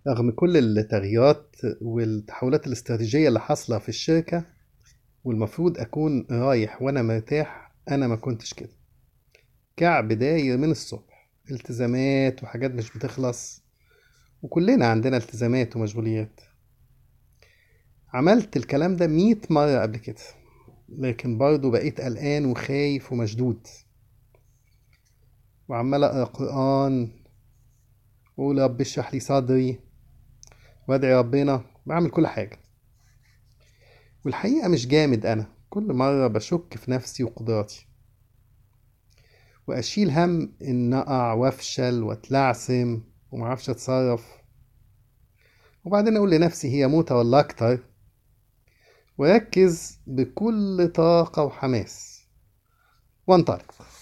رغم كل التغييرات والتحولات الاستراتيجية اللي حاصلة في الشركة والمفروض أكون رايح وأنا مرتاح أنا ما كنتش كده كعب داير من الصبح التزامات وحاجات مش بتخلص وكلنا عندنا التزامات ومشغوليات عملت الكلام ده مية مرة قبل كده لكن برضه بقيت قلقان وخايف ومشدود وعمال أقرأ قرآن وأقول رب اشرح لي صدري وأدعي ربنا بعمل كل حاجة والحقيقة مش جامد أنا كل مرة بشك في نفسي وقدراتي وأشيل هم إن أقع وأفشل وأتلعثم ومعرفش أتصرف وبعدين أقول لنفسي هي موتة ولا أكتر وأركز بكل طاقة وحماس وانطلق